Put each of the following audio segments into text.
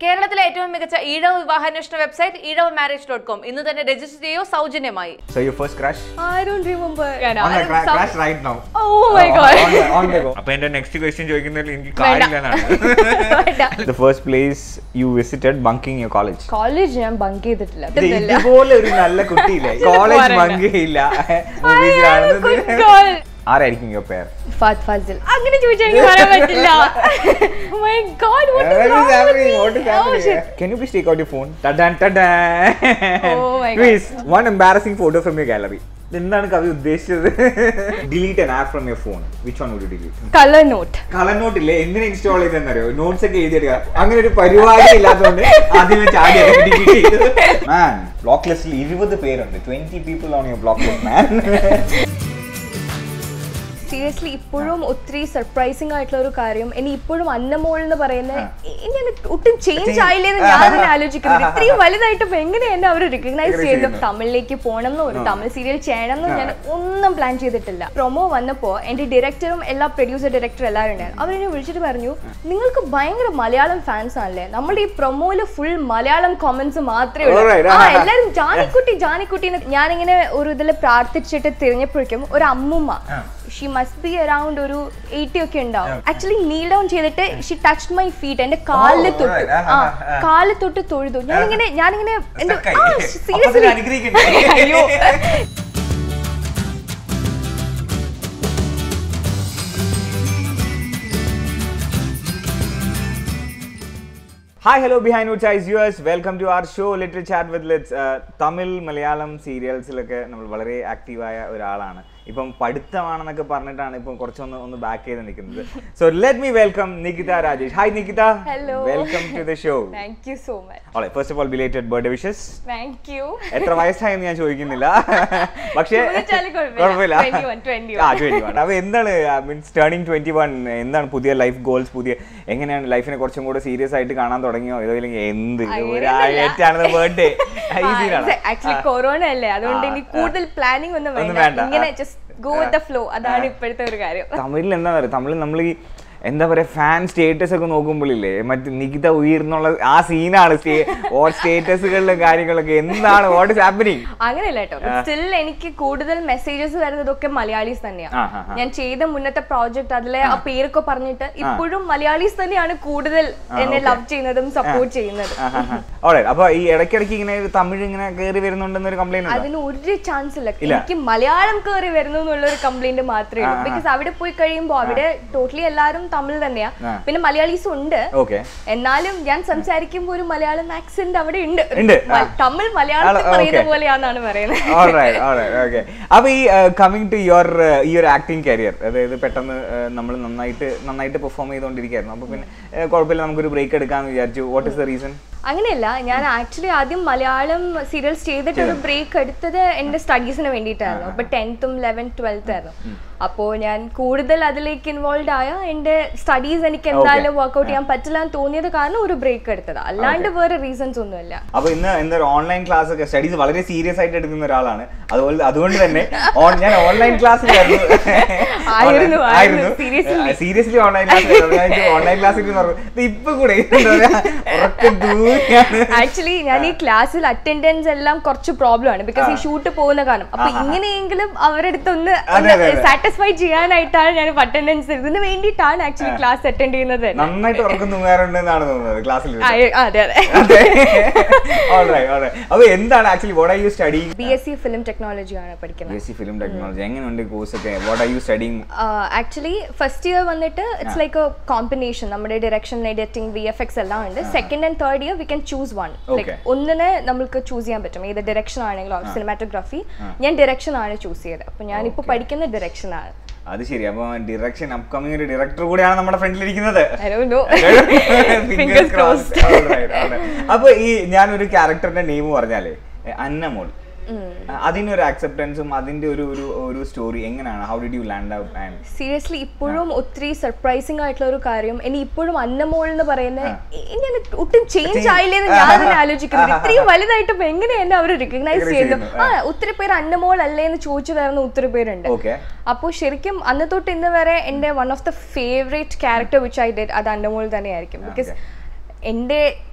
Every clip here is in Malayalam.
കേരളത്തിലെ ഏറ്റവും മികച്ച ഈഴവ വിവാഹാന്വേഷണ website Ezhava marriage dot com ഇന്ന് തന്നെ രജിസ്റ്റർ ചെയ്യൂ സൗജന്യമായി So your first crush? I don't remember. On the cra- crush right now. Oh my god. On the, on the go. അപ്പൊ എന്റെ നെക്സ്റ്റ് ക്വസ്റ്റ്യൻ ചോദിക്കുന്നതിൽ എനിക്ക് കാര്യമില്ലെന്നാണ് the first place you visited bunking your college college ഞാൻ ബങ്ക് ചെയ്തിട്ടില്ല ഇതുപോലെ ഒരു നല്ല കുട്ടിയില്ലേ കോളേജ് ബങ്ക് ചെയ്യില്ല മൂവീസ് കാണുന്നത് ആരായിരിക്കും യുവർ പേർ ഫാത് ഫാസിൽ അങ്ങനെ ചോദിച്ചാൽ എനിക്ക് പറയാൻ പറ്റില്ല Oh my god, what is wrong with me? Oh, shit. Can you please take out your phone? Ta-dan, ta-dan. Oh my God. Please, one embarrassing photo from your gallery. എന്താണ് കവി ഉദ്ദേശിച്ചത് delete an app from your phone which one would you delete Color note. Colour note ഇല്ലേ എന്തിനാ ഇൻസ്റ്റാൾ ചെയ്തെന്നറിയോ നോട്ട്സ് ഒക്കെ എഴുതിയെടുക്കുക അങ്ങനെ ഒരു പരിപാടി ഇല്ലാത്തതുകൊണ്ട് ആദ്യമേ ചാടി ഡിലീറ്റ് ചെയ്തത് മാൻ ബ്ലോക്ക് ലിസ്റ്റിൽ ഇരുപത് പേരുണ്ട് twenty people on your block list man seriously ഇപ്പോഴും ഒത്തിരി സർപ്രൈസിംഗ് ആയിട്ടുള്ള ഒരു കാര്യം ഇനി ഇപ്പോഴും അന്നമോൾ എന്ന് പറയുന്ന ഇനി അത് ഒട്ടും ചേഞ്ച് Change. ആയില്ലെന്ന് ഞാൻ തന്നെ ആലോചിക്കുന്നത് ആഹാ. ഇത്രയും വലുതായിട്ട് ഇപ്പൊ എങ്ങനെ എന്നെ അവർ റിക്കഗ്നൈസ് Recognize ചെയ്യുന്നു ചെയ്യുന്നു. തമിഴിലേക്ക് പോകണം എന്നോ ഒരു ആ. തമിഴ് സീരിയൽ ചെയ്യണം എന്നോ ആ. ഞാൻ ഒന്നും പ്ലാൻ ചെയ്തിട്ടില്ല പ്രൊമോ വന്നപ്പോ എന്റെ ഡയറക്ടറും എല്ലാ പ്രൊഡ്യൂസർ ഡയറക്ടർ എല്ലാവരും ഉണ്ടായിരുന്നു അവരെന്നെ വിളിച്ചിട്ട് പറഞ്ഞു നിങ്ങൾക്ക് ഭയങ്കര മലയാളം ഫാൻസ് ആണല്ലേ നമ്മുടെ ഈ പ്രൊമോയില് ഫുൾ മലയാളം കോമന്റ്സ് മാത്രമേ ഉള്ളൂ Alright. ആ ആഹാ. എല്ലാരും ജാനിക്കുട്ടി ജാനിക്കുട്ടി എന്ന് ഞാനിങ്ങനെ ഒരു ഇതിൽ പ്രാർത്ഥിച്ചിട്ട് തിരിഞ്ഞപ്പോഴേക്കും ഒരു അമ്മുമ്മ ഷീ മസ്റ്റ് ബി അറൌണ്ട് ഒരു എയ്റ്റി ഒക്കെ ഉണ്ടാവും ആക്ച്വലി നീൽ ഡൗൺ ചെയ്തിട്ട് ഷീ ടച്ച് മൈ ഫീറ്റ് എന്റെ കാലിൽ Oh, തൊട്ട് alright. ആ ആഹാ, ആഹാ. കാലിൽ തൊട്ട് തൊഴുതു ഞാനിങ്ങനെ ഞാനിങ്ങനെ എന്റെ Stuck ആയി. അപ്പൊ സീരിയസ്ലി അതിനെ അനുഗ്രഹിക്കണ്ടേ? അയ്യോ hi hello Behindwoods Ice yours welcome to our show little chat with ലിറ്റ്സ് തമിഴ് മലയാളം സീരിയൽസിലൊക്കെ നമ്മൾ വളരെ ആക്റ്റീവായ ഒരാളാണ് ഇപ്പം പഠിത്തമാണെന്നൊക്കെ പറഞ്ഞിട്ടാണ് ഇപ്പം കുറച്ചൊന്ന് ഒന്ന് ബാക്ക് ചെയ്ത് നിൽക്കുന്നത് so let me welcome Nikita Rajesh hi Nikita Hello. Welcome to the show thank you so much ഓളെ first of all belated birthday wishes thank you എത്ര വയസ്സായെന്ന് ഞാൻ ചോദിക്കുന്നില്ല പക്ഷേ ചോദിച്ചാലും കുഴപ്പമില്ല. കുഴപ്പമില്ല 21, 21. ആ ട്വന്റി വൺ അപ്പൊ എന്താണ് മീൻസ് ടേണിംഗ് ട്വന്റി വൺ എന്താണ് പുതിയ ലൈഫ് ഗോൾസ് പുതിയ എങ്ങനെയാണ് ലൈഫിനെ കുറച്ചും കൂടെ സീരിയസ് ആയിട്ട് കാണാൻ തുടങ്ങിയോ ഇതോ ഇല്ലെങ്കിൽ എന്ത് ഒരാഴ്ചയാണ് ബർത്ത്ഡേ ആക്ച്വലി കൊറോണ അല്ലേ അതുകൊണ്ട് ഇനി കൂടുതൽ പ്ലാനിങ് ഒന്നും ഒന്നും വേണ്ട വേണ്ട. ഇങ്ങനെ ആ. Just go with the flow അതാണ് ഇപ്പോഴത്തെ ഒരു കാര്യം തമിഴിൽ എന്താ പറയുക തമിഴിൽ നമ്മൾ ഈ എന്താ പറയാ ഫാൻ സ്റ്റേറ്റസ് ഒക്കെ നോക്കുമ്പോഴില്ലേ മറ്റേ നികിത ഉയർന്നുള്ള ആ സീനാണ് സ്റ്റേറ്റസുകളിലും കാര്യങ്ങളൊക്കെ എന്താണ് വാട്ട് ഇസ് ഹാപ്പനിങ് അങ്ങനെയല്ല കേട്ടോ സ്റ്റിൽ എനിക്ക് കൂടുതൽ മെസ്സേജസ് വരുന്നതൊക്കെ മലയാളീസ് തന്നെയാണ് ആ, ആ, ആ. ഞാൻ ചെയ്ത മുന്നത്തെ പ്രോജക്റ്റ് അതിലെ ആ പേരൊക്കെ പറഞ്ഞിട്ട് ഇപ്പോഴും മലയാളീസ് തന്നെയാണ് കൂടുതൽ എന്നെ okay. ലവ് ചെയ്യുന്നതും സപ്പോർട്ട് ചെയ്യുന്നതും ഓൾറൈറ്റ് അപ്പൊ ഈ ഇടയ്ക്കിടയ്ക്ക് ഇങ്ങനെ ഒരു തമിഴ് ഇങ്ങനെ കയറി വരുന്നുണ്ടെന്നൊരു കംപ്ലൈന്റ് ഉണ്ടോ അതിന് ഒരു ചാൻസ് ഇല്ല ഇല്ല. എനിക്ക് മലയാളം കയറി വരുന്നു എന്നുള്ള ഒരു കംപ്ലൈന്റ് മാത്രമേ ഉള്ളൂ ആ, ആ. ബിക്കോസ് അവിടെ പോയി കഴിയുമ്പോൾ അവിടെ ടോട്ടലി എല്ലാവരും തമിഴ് തന്നെയാ ആ. പിന്നെ മലയാളീസും ഉണ്ട് ഓക്കെ എന്നാലും ഞാൻ സംസാരിക്കുമ്പോൾ ഒരു മലയാളം ആക്സെന്റ് അവിടെ ഉണ്ട് ഉണ്ട്, ആ. മ- തമിഴ് മലയാളത്തിൽ ആള്, പറയുന്ന okay. പോലെയാണെന്നാണ് പറയുന്നത് ഓൾറൈറ്റ് ഓൾറൈറ്റ് ഓക്കെ അപ്പൊ ഈ കമ്മിങ് ടു യുവർ ഈ ഒരു ആക്ടിങ് കരിയർ അതായത് പെട്ടെന്ന് നമ്മൾ നന്നായിട്ട് നന്നായിട്ട് പെർഫോം ചെയ്തുകൊണ്ടിരിക്കുകയായിരുന്നു അപ്പൊ പിന്നെ ഏഹ്, കുഴപ്പമില്ല നമുക്കൊരു ബ്രേക്ക് എടുക്കാന്ന് വിചാരിച്ചു വാട്ട് ഇസ് ദ റീസൺ അങ്ങനെയല്ല ഞാൻ ആക്ച്വലി ആദ്യം മലയാളം സീരിയൽസ് ചെയ്തിട്ട് ഒരു ബ്രേക്ക് എടുത്തത് എന്റെ സ്റ്റഡീസിന് വേണ്ടിയിട്ടായിരുന്നു അപ്പൊ ടെൻത്തും ലെവൻത്ത് ട്വൽത്ത് ആയിരുന്നു അപ്പോൾ ഞാൻ കൂടുതൽ അതിലേക്ക് ഇൻവോൾവ് ആയ എന്റെ സ്റ്റഡീസ് എനിക്ക് എന്തായാലും വർക്ക്ഔട്ട് ചെയ്യാൻ പറ്റില്ല എന്ന് തോന്നിയത് കാരണം ഒരു ബ്രേക്ക് എടുത്തത് അല്ലാണ്ട് വേറെ റീസൺസ് ഒന്നുമില്ല അപ്പൊ ഇന്ന് എന്താ ഓൺലൈൻ ക്ലാസ് ഒക്കെ സ്റ്റഡീസ് വളരെ സീരിയസ് ആയിട്ട് എടുക്കുന്ന ഒരാളാണ് അതുപോലെ അതുകൊണ്ട് തന്നെ on- ഞാൻ ഓൺലൈൻ ക്ലാസ്സിലായിരുന്നു ആയിരുന്നു, ആയിരുന്നു, seriously. Seriously online class online ക്ലാസ്സിൽ പറഞ്ഞു ഇപ്പൊ കൂടെ എന്താ പറയാ, ഉറക്കം തൂങ്ങിയാണ് ആക്ച്വലി ഞാൻ ഈ ക്ലാസ്സിൽ അറ്റൻഡൻസ് എല്ലാം കുറച്ച് പ്രോബ്ലം ആണ് ബിക്കോസ് ഈ ഷൂട്ട് പോകുന്ന കാരണം അപ്പൊ ഇങ്ങനെയെങ്കിലും അവരുടെ അടുത്ത് ഒന്ന് അതെ, അതെ, അതെ. സാറ്റിസ്ഫൈ ചെയ്യാനായിട്ടാണ് ഞാൻ അറ്റൻഡൻസ് ഇതിന് വേണ്ടിയിട്ടാണ് ആക്ച്വലി ക്ലാസ് അറ്റൻഡ് ചെയ്യുന്നത് തന്നെ. നന്നായിട്ട് ഉറക്കം തൂങ്ങാറുണ്ട് എന്നാണ് തോന്നുന്നത് ക്ലാസ്സിൽ ആ, ഏ, അതെ അതെ അപ്പൊ എന്താണ് actually what are you study B S C film technology ആണ് പഠിക്കുന്നത് B S C film technology എങ്ങനെയുണ്ട് കോഴ്സ് ഒക്കെ what are you studying actually first year വന്നിട്ട് ഇറ്റ്സ് ലൈക്ക് എ കോമ്പിനേഷൻ നമ്മുടെ direction editing V F X എല്ലാം ഉണ്ട് second and third year we can choose one like Okay. ഒന്നിനെ നമുക്ക് ചൂസ് ചെയ്യാൻ പറ്റും ഏത് ഡയറക്ഷൻ ആണെങ്കിലോ സിനിമാറ്റോഗ്രാഫി ഞാൻ ഡയറക്ഷൻ ആണ് ചൂസ് ചെയ്തത് അപ്പൊ ഞാൻ ഇപ്പോൾ പഠിക്കുന്ന ഡയറക്ഷൻ ആണ് അത് ശരി അപ്പൊ ഡിറക്ഷൻ അപ്കമിങ് ഒരു ഡയറക്ടർ കൂടിയാണ് നമ്മുടെ ഫ്രണ്ടിൽ ഇരിക്കുന്നത് I don't know. Fingers Fingers crossed. crossed. Alright, alright. അപ്പൊ ഈ ഞാനൊരു ക്യാരക്ടറിന്റെ നെയിം പറഞ്ഞാലേ എ, അന്നമോൾ അതിനൊരു അക്സെപ്റ്റൻസും അതിന്റെ ഒരു ഒരു ഒരു സ്റ്റോറി എങ്ങനെയാണ് how did you land out and seriously ഇപ്പോഴും ഒത്തിരി സർപ്രൈസിംഗ് ആയിട്ടുള്ള ഒരു കാര്യം ഇനി ഇപ്പോഴും അന്നമോൾ എന്ന് പറയുന്ന ഇനി അത് ഒട്ടും ചേഞ്ച് Change. ആയില്ലെന്ന് ഞാൻ തന്നെ ആലോചിക്കുന്നത് ഇത്രയും വലുതായിട്ട് ഇപ്പൊ എങ്ങനെ എന്നെ അവർ റിക്കഗ്നൈസ് Recognize ചെയ്യുന്നു ചെയ്യുന്നു. ആ ഒത്തിരി പേര് അന്നമോൾ അല്ലേ എന്ന് ചോദിച്ചു വരുന്ന ഒത്തിരി പേരുണ്ട് ഓക്കെ അപ്പോൾ ശരിക്കും അന്ന് തൊട്ട് ഇന്ന് വരെ എൻ്റെ one of the favourite character which I did അത് അന്നമോൾ തന്നെയായിരിക്കും ബിക്കോസ് എൻ്റെ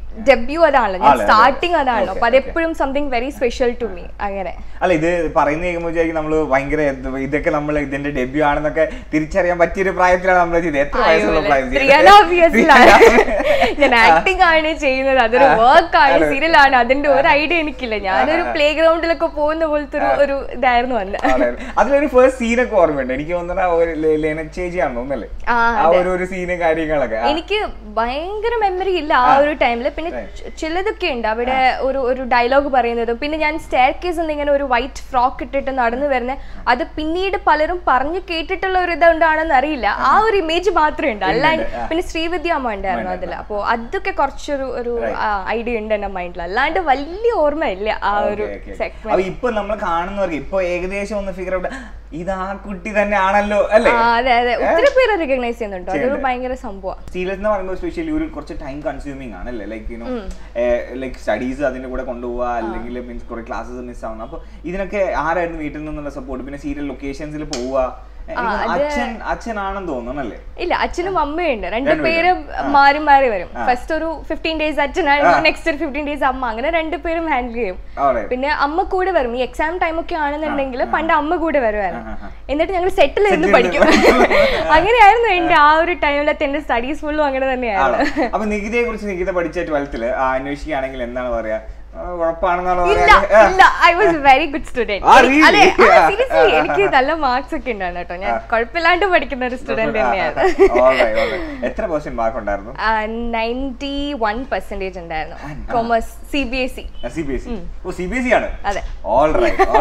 ഡെബ്യൂ അതാണല്ലോ ഞാൻ ആണല്ലേ? സ്റ്റാർട്ടിങ് അതാണല്ലോ Okay, അപ്പൊ അതെപ്പോഴും something very special to me അങ്ങനെ അല്ല ഇത് പറയുന്ന കേൾക്കുമ്പോൾ വിചാരിക്കും നമ്മള് ഭയങ്കര ഇത് ഇതൊക്കെ നമ്മൾ ഇതിന്റെ ഡെബ്യൂ ആണെന്നൊക്കെ തിരിച്ചറിയാൻ പറ്റിയൊരു പ്രായത്തിലാണ് നമ്മൾ ചെയ്തത് എത്ര വയസ്സുള്ള പ്രായം ത്രീ ആൻഡ് ഹാഫ് ഇയേഴ്സിലാണ് ഞാൻ ആക്ടിംഗ് ആണ് ചെയ്യുന്നത് അതൊരു ആ. വർക്ക് ആണ് ആണ്. സീരിയലാണ് അതിന്റെ ഒരു ഐഡിയ എനിക്കില്ല ഞാനൊരു പ്ലേ ഗ്രൗണ്ടിലൊക്കെ പോകുന്ന പോലത്തെ ഒരു ഒരു ഇതായിരുന്നു അന്ന് അതിലൊരു ഫസ്റ്റ് സീനൊക്കെ ഓർമ്മയുണ്ട് എനിക്ക് തോന്നുന്നത് ആ ഒരു ലെ- ലെന ചേച്ചിയാണെന്ന് തോന്നല്ലേ ആ, ആ ഒരു ഒരു സീന് കാര്യങ്ങളൊക്കെ ആ. എനിക്ക് ഭയങ്കര മെമ്മറി ഇല്ല ആ ഒരു ടൈമിൽ പിന്നെ ചി- ചിലതൊക്കെ ഉണ്ട് അവിടെ ഒരു ഒരു ഡയലോഗ് പറയുന്നതും പിന്നെ ഞാൻ സ്റ്റെയർ കേസ് ഇങ്ങനെ ഒരു വൈറ്റ് ഫ്രോക്ക് ഇട്ടിട്ട് നടന്നു വരുന്നത് അത് പിന്നീട് പലരും പറഞ്ഞു കേട്ടിട്ടുള്ള ഒരു ഇതുകൊണ്ടാണെന്ന് അറിയില്ല ആ ഒരു ഇമേജ് മാത്രമേ ഉണ്ട് അല്ലാണ്ട് ആ. പിന്നെ ശ്രീവിദ്യ അമ്മ ഉണ്ടായിരുന്നു അതിൽ അപ്പോൾ അതൊക്കെ കുറച്ചൊരു ഒരു ഐഡിയ ഉണ്ട് എന്റെ മൈൻഡിൽ അല്ലാണ്ട് വലിയ ഓർമ്മയില്ല ആ ഒരു Okay, okay, okay. സെഗ്മെന്റ് അപ്പൊ ഇപ്പൊ നമ്മൾ കാണുന്നവർക്ക് ഇപ്പൊ ഏകദേശം ഒന്ന് ഫിഗർ ഔട്ട് ഇത് ആ കുട്ടി തന്നെ ആണല്ലോ അല്ലേ ആ അതെ അതെ ഒത്തിരി പേര് റെക്കഗ്നൈസ് ചെയ്യുന്നുണ്ടോ അതൊരു ഭയങ്കര സംഭവം സീരിയസ് എന്ന് പറയുമ്പോൾ സ്പെഷ്യലി ഒരു കുറച്ച് ടൈം കൺസ്യൂമിങ് ആണ് അല്ലേ ലൈക്ക് യുനോ ലൈക്ക് സ്റ്റഡീസ് അതിന്റെ കൂടെ കൊണ്ടുപോവുക അല്ലെങ്കിൽ മീൻസ് കുറെ ക്ലാസ്സസ് മിസ് ആവുന്നു അപ്പൊ ഇതിനൊക്കെ ആരായിരുന്നു വീട്ടിൽ നിന്നുള്ള സപ്പോർട്ട് പിന്നെ സീരിയൽ ലൊക്കേഷൻസിൽ പോവുക ഏ, ഇത് അച്ഛൻ അച്ഛനാണെന്ന് തോന്നുന്നു അല്ലേ ഇല്ല അച്ഛനും അമ്മയുണ്ട് രണ്ടുപേരും മാറി മാറി വരും ഫസ്റ്റ് ഒരു ഫിഫ്റ്റീൻ ഡേയ്സ് അച്ഛനായിരുന്നു നെക്സ്റ്റ് ഒരു ഫിഫ്റ്റീൻ ഡേയ്സ് അമ്മ അങ്ങനെ രണ്ടുപേരും ഹാൻഡിൽ ചെയ്യും Alright. പിന്നെ അമ്മ കൂടെ വരും ഈ എക്സാം ടൈം ഒക്കെ ആണെന്നുണ്ടെങ്കിൽ പണ്ട് അമ്മ കൂടെ വരുമായിരുന്നു ആ, ആ. എന്നിട്ട് ഞങ്ങൾ സെറ്റിൽ ഇരുന്ന് Settle പഠിക്കും അങ്ങനെയായിരുന്നു എന്റെ ആ ഒരു ടൈമിലത്തെ എന്റെ സ്റ്റഡീസ് ഫുള്ളും അങ്ങനെ ആണോ തന്നെയായിരുന്നു അപ്പൊ നികിതയെ കുറിച്ച് നികിത പഠിച്ച ട്വൽത്തില് അന്വേഷിക്കുകയാണെങ്കിൽ എന്താണ് പറയാ ആ, ഉറപ്പാണെന്നാണ് ഇല്ല പറയാ ഇല്ല I was very good student ആ, really? അതെ ആ, സീരിയസ്ലി ആ, എനിക്ക് നല്ല മാർക്സ് ഒക്കെ ഉണ്ടായിരുന്നു കേട്ടോ ഞാൻ കുഴപ്പമില്ലാണ്ട് പഠിക്കുന്ന ഒരു സ്റ്റുഡന്റ് തന്നെയാണ് Alright, alright. എത്ര പെർസെന്റ് മാർക്ക് ഉണ്ടായിരുന്നു നയൻറ്റി വൺ പെർസെന്റേജ് ഉണ്ടായിരുന്നു commerce C B S E C B S O C B S ആണ് അതെ. All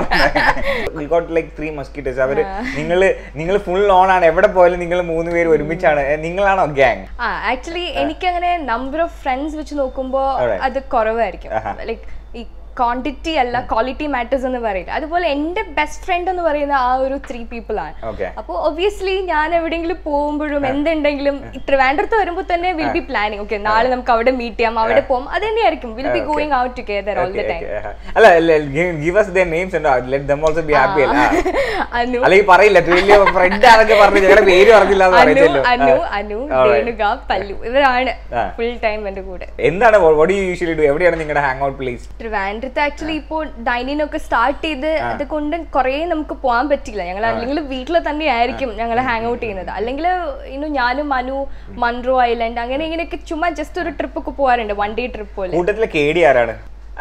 right got like three musketeers അവര് നിങ്ങൾ നിങ്ങൾ ഫുൾ ഓൺ ആണ് എവിടെ പോയാലും നിങ്ങൾ മൂന്ന് പേര് ഒരുമിച്ചാണ് ഏ, നിങ്ങളാണോ ഗ്യാങ് ആ ആക്ച്വലി എനിക്കങ്ങനെ നമ്പർ ഓഫ് ഫ്രണ്ട്സ് വെച്ച് നോക്കുമ്പോൾ Alright. അത് കുറവായിരിക്കും ആഹാ. ലൈക്ക് ഈ ക്വാണ്ടിറ്റി അല്ല ക്വാളിറ്റി മാറ്റേഴ്സ് എന്ന് പറയില്ല അതുപോലെ എൻ്റെ ബെസ്റ്റ് ഫ്രണ്ട് എന്ന് പറയുന്ന ആ ഒരു ത്രീ പീപ്പിൾ ആണ് Okay. അപ്പോൾ ഒബ്വിയസ്ലി ഞാൻ എവിടെയെങ്കിലും പോകുമ്പോഴും എന്തുണ്ടെങ്കിലും ഈ ട്രിവാൻഡ്രത്ത് വരുമ്പോൾ തന്നെ വിൽ ബി പ്ലാനിങ് ഓക്കെ നാളെ നമുക്ക് അവിടെ മീറ്റ് ചെയ്യാം അവിടെ പോകും അത് തന്നെയായിരിക്കും will be going out together all the time അല്ല give us their names and all. let them also be happy അല്ല അനു അല്ലെങ്കിൽ പറയില്ല വലിയ ഫ്രണ്ട് ആണെന്നൊക്കെ പറഞ്ഞു ഞങ്ങളുടെ പേര് പറഞ്ഞില്ല എന്ന് അനു പറയത്തില്ലോ അനു അനു Alright. രേണുക പല്ലു ഇവരാണ് ആ. ഫുൾ ടൈം എൻ്റെ കൂടെ എന്താണ് വോട്ട് യു യൂഷ്വലി ഡു എവിടെയാണ് നിങ്ങളുടെ ഹാങ് ഔട്ട് പ്ലേസ് ട്രിവാൻഡ്രത്ത് ആക്ച്വലി ഇപ്പോൾ ഡൈനിങ് ഒക്കെ സ്റ്റാർട്ട് ചെയ്ത് അത് കൊണ്ട് കുറേ നമുക്ക് പോകാൻ പറ്റില്ല ഞങ്ങൾ അല്ലെങ്കിൽ വീട്ടിൽ തന്നെ ആയിരിക്കും ഞങ്ങൾ ഹാങ് ഔട്ട് ചെയ്യുന്നത് അല്ലെങ്കിൽ ഇನ್ನು ഞാനും മനു മൺറോ ഐലൻഡ് അങ്ങനെ ഇങ്ങനെയൊക്കെ ചുമ്മാ ജസ്റ്റ് ഒരു ട്രിപ്പ് ഒക്കെ പോകാറുണ്ട് വൺ ഡേ ട്രിപ്പ് പോലെ കൂട്ടത്തിലെ കേടി ആരാണ്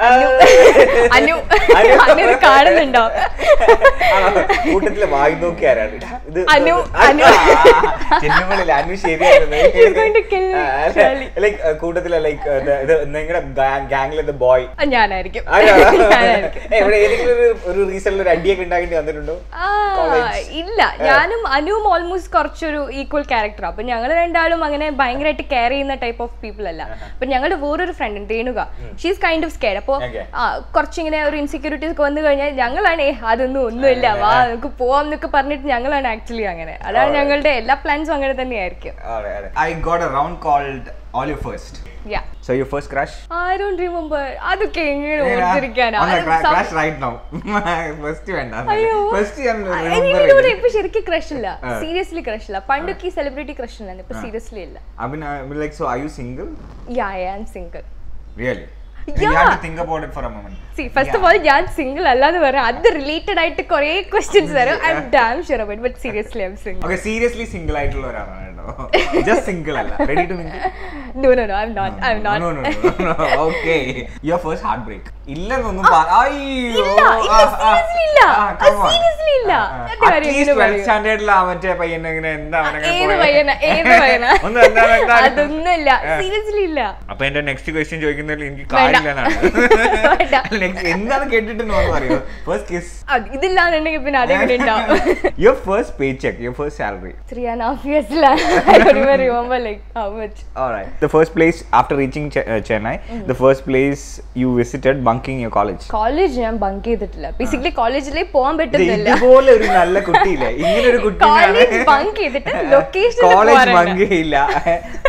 അനു അനു ഇത് കാണുന്നുണ്ടോ ആണോ? കൂട്ടത്തിലെ വായി നോക്കി ആരാണ് ഇത് അനു, അനു. ചെന്നുകളില്ല അനു ശരിയായിരുന്നു He's going to kill me, surely. Like കൂട്ടത്തിലെ ലൈക്ക് ഇത് നിങ്ങളുടെ ഗാംഗിലെ ബോയ് ആ, ഞാനായിരിക്കും ഞാനായിരിക്കും എവിടെ ഏതെങ്കിലും ഒരു ഒരു റീസണിൽ ഒരു അടിയൊക്കെ ഉണ്ടാക്കേണ്ടി വന്നിട്ടുണ്ടോ ആ, ഇല്ല ഞാനും അനുവും ഓൾമോസ്റ്റ് കുറച്ചൊരു ഈക്വൽ ക്യാരക്ടർ അപ്പൊ ഞങ്ങൾ രണ്ടാളും അങ്ങനെ ഭയങ്കരമായിട്ട് കെയർ ചെയ്യുന്ന ടൈപ്പ് ഓഫ് പീപ്പിൾ അല്ല അപ്പൊ ഞങ്ങളുടെ വേറൊരു ഫ്രണ്ട് ഉണ്ട് Renuka she's kind of scared അപ്പൊ Okay. ആ കുറച്ചിങ്ങനെ ഒരു ഇൻസെക്യൂരിറ്റീസ് ഒക്കെ വന്നു കഴിഞ്ഞാൽ ഞങ്ങളാണ് "ഏ, അതൊന്നും ഒന്നുമില്ല വാ നമുക്ക് പോവാം എന്നൊക്കെ പറഞ്ഞിട്ട് ഞങ്ങളാണ് ആക്ച്വലി അങ്ങനെ അതാണ് ഞങ്ങളുടെ എല്ലാ പ്ലാൻസും അങ്ങനെ തന്നെയായിരിക്കും I got a round cold all you first yeah so you first crash I don't remember അതൊക്കെ എങ്ങനെ ഓർത്തിരിക്കാനാ ക്രാഷ് റൈറ്റ് നൗ ഫസ്റ്റ് വേണ്ട അയ്യോ. ഫസ്റ്റ് ഞാൻ എനിക്കിവിടെ ഇപ്പൊ ശരിക്കും ക്രഷ് ഇല്ല സീരിയസ്ലി ക്രഷ് ഇല്ല പണ്ടൊക്കെ ഈ സെലിബ്രിറ്റി ക്രഷ് ഉണ്ടായിരുന്നു ഇപ്പൊ സീരിയസ്ലി ഇല്ല Abin like so are you single yeah I am single really You Yeah. have to think about it for a moment. See first of all ഞാൻ സിംഗിൾ അല്ലാന്ന് പറയാം അത് റിലേറ്റഡ് ആയിട്ട് കുറെ ക്വസ്റ്റ്യൻസ് വരും I'm damn sure about but seriously I'm single Okay, seriously single ആയിട്ടുള്ള ഒരാളാണ് കേട്ടോ ജസ്റ്റ് സിംഗിൾ അല്ല ready to mingle no no no I M not I M not no no no okay your first heartbreak ഇല്ലെന്നൊന്നും പറ- അയ്യോ ഇല്ല, ഇല്ല, seriously ഇല്ല. അത് seriously ഇല്ല. എന്റെ കാര്യം എങ്ങനെ പറയും? സ്റ്റാൻഡേർഡിൽ ആ മറ്റേ പയ്യൻ ഇങ്ങനെ എന്താ അവനങ്ങനെ ഏത് പോയെ? പയ്യന ഏത് പയ്യന ഒന്ന് എന്താണ് എന്താണ്? അതൊന്നുമില്ല സീരിയസ്ലി ഇല്ല അപ്പൊ എന്റെ നെക്സ്റ്റ് ക്വസ്റ്റ്യൻ ചോദിക്കുന്നതിൽ എനിക്ക് വേണ്ട. കാര്യമില്ലെന്നാണ് വേണ്ട. Next, എന്താണ് കേട്ടിട്ട് അറിയോ ഫസ്റ്റ് കിസ് അത് ഇതില്ലാന്നുണ്ടെങ്കിൽ പിന്നെ അതെങ്ങനെ ഉണ്ടാവും your first pay check your first salary three and half ഇയേഴ്സിലാണ് I don't even remember like how much Alright. The first place after reaching Ch- uh, Chennai, the first place you visited bunking your college. College ഞാൻ ബങ്ക് ചെയ്തിട്ടില്ല ബേസിക്കലി കോളേജിലേക്ക് പോകാൻ പറ്റുന്നില്ല ഇതുപോലെ ഒരു നല്ല കുട്ടിയില്ലേ ഇങ്ങനെ ഒരു കുട്ടി കോളേജ് ബങ്ക് ചെയ്തിട്ട് ലൊക്കേഷൻ കോളേജ് ബങ്ക് ചെയ്യില്ല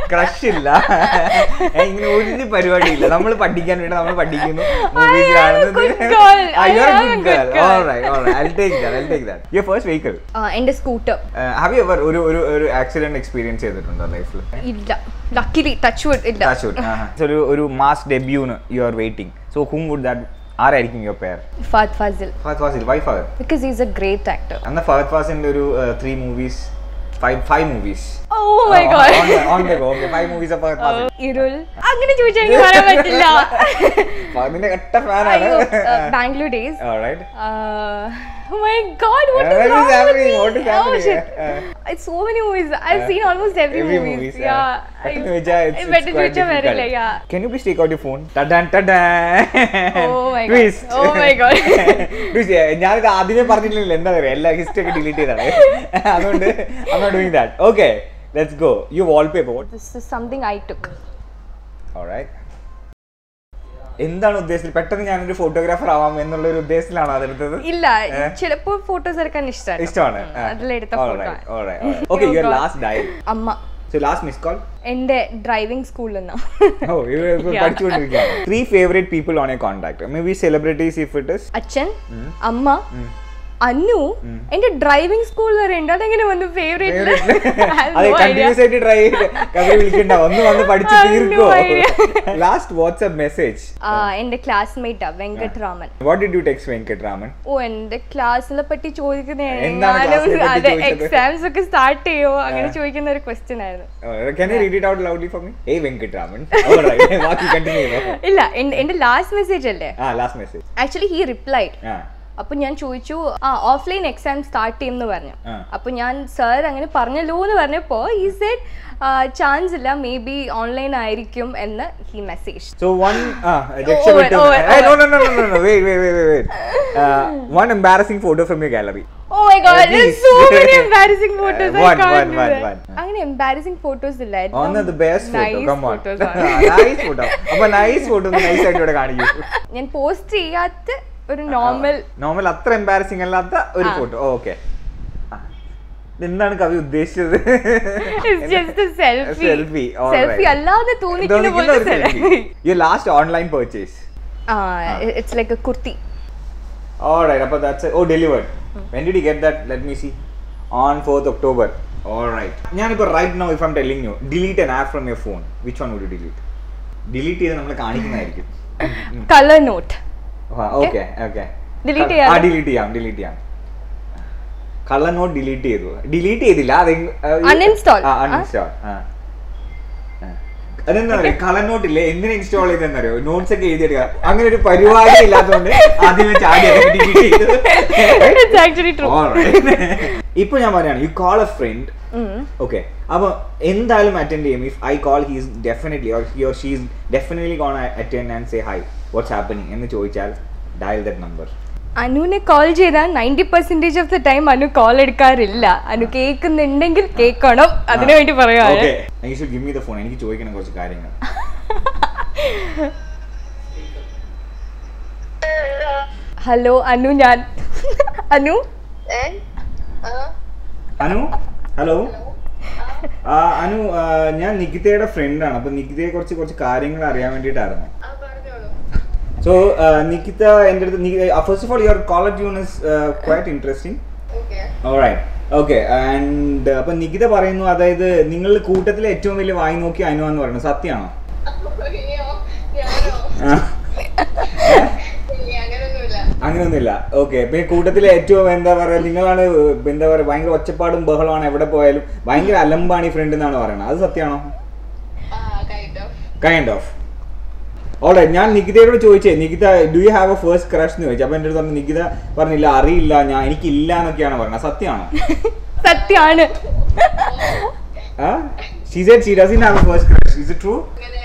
ക്രഷ് ഇല്ല ഏ, ഇങ്ങനെ ഒരു പരിപാടിയില്ല നമ്മൾ പഠിക്കാൻ വേണ്ടി നമ്മൾ പഠിക്കുന്നു movies I am a good girl. I your am a good good girl girl. Alright alright I take that I take that your first vehicle എന്റെ സ്കൂട്ടർ ഹാവ് യു എവർ ഒരു ഒരു ഒരു ആക്സിഡന്റ് എക്സ്പീരിയൻസ് ചെയ്തിട്ടുണ്ടോ ലൈഫിൽ ഇല്ല ലക്കിലി ടച്ച് വുഡ് ഇല്ല ഒരു ഒരു മാസ് ഡെബ്യൂന് you are waiting so whom would that ആരായിരിക്കും യുവർ പേർ ഫാദ് Faasil Fahadh Faasil why Fahadh because is a great actor അന്ന് ഫഹദ് ഫാസിന്റെ ഒരു three movies five five movies oh my God five movies of Fahadh Faasil Irul അങ്ങനെ ചോദിച്ചാൽ എനിക്ക് പറയാൻ പറ്റില്ല ഫഹദിന്റെ കട്ട ഫാനാണ് അയ്യോ Bangalore days Alright. Oh my god, what Uh, is what is wrong with happening? me? What is Oh happening? shit. Uh, It's so many movies. I've seen almost every, Every movies. movies, Yeah. uh, I- പെട്ടെന്ന് വെച്ചാ it's- I it's better quite ചോദിച്ചാൽ വരില്ല, difficult. yeah. Can you please take out your phone? Tadan, tadan. Oh my God. Twist. Oh my God. Twist. ഞാനിത് ആദ്യമേ പറഞ്ഞിട്ടില്ല എന്താ പറയുക എല്ലാ ഹിസ്റ്ററി ഒക്കെ ഡിലീറ്റ് ചെയ്താണ് അതുകൊണ്ട് I'm not doing that. Okay, let's go. You wallpaper. What? This is something I took. Alright. എന്താണ് ഉദ്ദേശത്തിൽ പെട്ടെന്ന് ഞാനൊരു ഫോട്ടോഗ്രാഫർ ആവാം എന്നുള്ള ഒരു ഉദ്ദേശത്തിലാണ് അതെടുത്തത് ഇല്ല ഏ? ചിലപ്പോൾ ഫോട്ടോസ് എടുക്കാൻ ഇഷ്ടമാണ് ഇഷ്ടമാണ് അതിലെടുത്ത photo okay Oh your God. Last dial അമ്മ സോ ലാസ്റ്റ് മിസ് കോൾ എന്റെ ഡ്രൈവിംഗ് സ്കൂളിൽ നിന്നാ ഓ ഇവ Yeah. പഠിച്ചുകൊണ്ടിരിക്കുകയാണ് three favourite people on a contact may be celebrities if it is അച്ഛൻ അമ്മ അന്നു എന്റെ ഡ്രൈവിംഗ് സ്കൂൾ വരെ ഉണ്ട് അതെങ്ങനെ വന്നു ഫേവറേറ്റ് അതെ കണ്ടിന്യൂസ് ആയിട്ട് ട്രൈ കവി വിളിക്കണ്ട ഒന്ന് വന്ന് പഠിച്ച് I have തീർക്കോ no idea. Last WhatsApp message എന്റെ ക്ലാസ്മേറ്റാ Venkat Raman what did you text Venkatraman oh എന്റെ ക്ലാസ്സിനെ പറ്റി ചോദിക്കുന്നതാണ് എന്താണ് class നെ പറ്റി അതെ ചോദിച്ചത്? എക്സാംസ് ഒക്കെ സ്റ്റാർട്ട് ചെയ്യോ അങ്ങനെ ചോദിക്കുന്ന ഒരു ക്വസ്റ്റ്യൻ ആയിരുന്നു can you read it out loudly for me hey Venkatraman alright ബാക്കി കണ്ടിന്യൂ ചെയ്തോ ഇല്ല എന്റെ- എന്റെ ലാസ്റ്റ് മെസ്സേജ് അല്ലേ ആ last message actually he replied ആ അപ്പൊ ഞാൻ ചോദിച്ചു ആ ഓഫ്ലൈൻ എക്സാം സ്റ്റാർട്ട് ചെയ്യുമെന്ന് പറഞ്ഞു ആ. അപ്പൊ ഞാൻ സർ അങ്ങനെ പറഞ്ഞല്ലോ എന്ന് പറഞ്ഞപ്പോ ഈ സെഡ് ചാൻസ് ഇല്ല മേ ബി ഓൺലൈൻ ആയിരിക്കും എന്ന് he message So one ah രക്ഷപ്പെട്ടു oh, oh, Hey, no no no no no no wait wait wait wait wait uh, one embarrassing photo from your gallery oh my God Please. so many embarrassing photos Uh, I one, can't one, do one, that. one. അങ്ങനെ embarrassing photos ഇല്ല on the best photo Nice come on photos ആണ്. nice photo അപ്പൊ nice photo നൈസ് ആയിട്ട് ഇവിടെ കാണിക്കൂ ഞാൻ പോസ്റ്റ് ചെയ്യാത്ത ഒരു നോർമൽ നോർമൽ അത്ര എംബാരസിംഗ് അല്ലാത്ത ഒരു ആ. ഫോട്ടോ ഓക്കെ എന്താണ് കവി ഉദ്ദേശിച്ചത് ജസ്റ്റ് സെൽഫി സെൽഫി സെൽഫി അല്ലാതെ തോന്നിക്കുന്ന പോലത്തെ selfie your last online purchase ആ it's like a kurti Alright, അപ്പോൾ that's oh delivered. When did you get that? Let me see. On 4th October. Alright. ഞാനിപ്പോൾ right now if I'm telling you delete an app from your phone. Which one would you delete? Delete ചെയ്ത് നമ്മൾ കാണിക്കുന്നതായിരിക്കും colour note okay okay Delete ആ ചെയ്യാലോ? ഡിലീറ്റ് ചെയ്യാം ഡിലീറ്റ് ചെയ്യാം കള്ള നോട്ട് ഡിലീറ്റ് ചെയ്തു ഡിലീറ്റ് ചെയ്തില്ല അത് Uninstall. അൺഇൻസ്റ്റാൾ അതെന്താ പറയാ കളർ നോട്ട് ഇല്ലേ എന്തിനാ ഇൻസ്റ്റാൾ ചെയ്തെന്നറിയോ നോട്ട്സ് ഒക്കെ എഴുതിയെടുക്കുക അങ്ങനെ ഒരു പരിപാടി ഇല്ലാത്തതുകൊണ്ട് ആദ്യമേ ചാടി ഡിലീറ്റ് ചെയ്തു ഇറ്റ്സ് ആക്ച്വലി ട്രൂ ഇപ്പൊ ഞാൻ പറയാണ് you call a friend okay അപ്പൊ എന്തായാലും അറ്റൻഡ് ചെയ്യും if I call he's definitely or he or she's definitely con attend and say hi what's happening എന്ന് ചോദിച്ചാൽ ഡയൽ ദറ്റ് നമ്പർ അനുവിനെ കോൾ ചെയ്താൽ ninety percentage of the time Anu call എടുക്കാറില്ല അനു കേൾക്കുന്നുണ്ടെങ്കിൽ കേൾക്കണം അതിനു വേണ്ടി പറയുവാണ് okay you should give me the phone എനിക്ക് ചോദിക്കണം കുറച്ച് കാര്യങ്ങൾ ഹലോ അനു ഞാൻ അനു അനു ഹലോ അനു ആ, ഞാൻ നികിതയുടെ ഫ്രണ്ടാണ് അപ്പൊ നികിതയെ കുറിച്ച് കുറച്ച് കാര്യങ്ങൾ അറിയാൻ വേണ്ടിയിട്ടായിരുന്നു സോ നികിത എൻ്റെ അടുത്ത് first of all your caller tune is quite interesting alright okay and അപ്പൊ നികിത പറയുന്നു അതായത് നിങ്ങൾ കൂട്ടത്തിലെ ഏറ്റവും വലിയ വായി നോക്കി അനു എന്ന് പറയുന്നത് സത്യമാണോ ആ. അങ്ങനെയൊന്നുമില്ല ഓക്കെ പിന്നെ കൂട്ടത്തിലെ ഏറ്റവും എന്താ പറയാ നിങ്ങളാണ് എന്താ പറയാ ഭയങ്കര ഒച്ചപ്പാടും ബഹളമാണ് എവിടെ പോയാലും ഭയങ്കര അലമ്പാണ് ഈ ഫ്രണ്ട് എന്നാണ് പറയുന്നത് അത് സത്യമാണോ കൈൻഡ് ഓഫ് ഓളെ ഞാൻ നികിതയോട് ചോദിച്ചേ Nikita do you have a first crush എന്ന് ചോദിച്ചു അപ്പൊ എൻ്റെ അടുത്ത് പറഞ്ഞു നികിത പറഞ്ഞില്ല അറിയില്ല ഞാൻ എനിക്കില്ല എന്നൊക്കെയാണ് പറയുന്നത് സത്യമാണോ സത്യാണ് ആ she said she doesn't have a first crush is it true